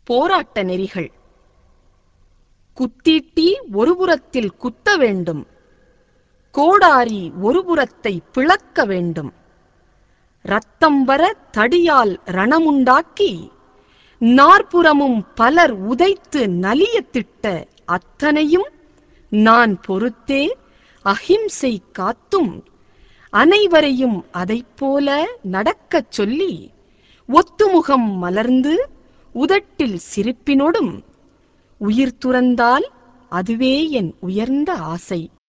போராட்ட நெறிகள் குத்தீட்டி ஒருபுறத்தில் குத்த வேண்டும் கோடாரி ஒருபுறத்தை பிளக்க வேண்டும் ரத்தம் வர தடியால் ரணமுண்டாக்கி நாற்புறமும் பலர் உதைத்து நலியத் திட்ட அத்தனையும் நான் பொறுத்தே அஹிம்சை காத்தும் அனைவரையும் அதைப்போல நடக்கச் சொல்லி ஒத்துமுகம் மலர்ந்து உதட்டில் சிரிப்பினொடும் உயிர் துறந்தால் அதுவே என் உயர்ந்த ஆசை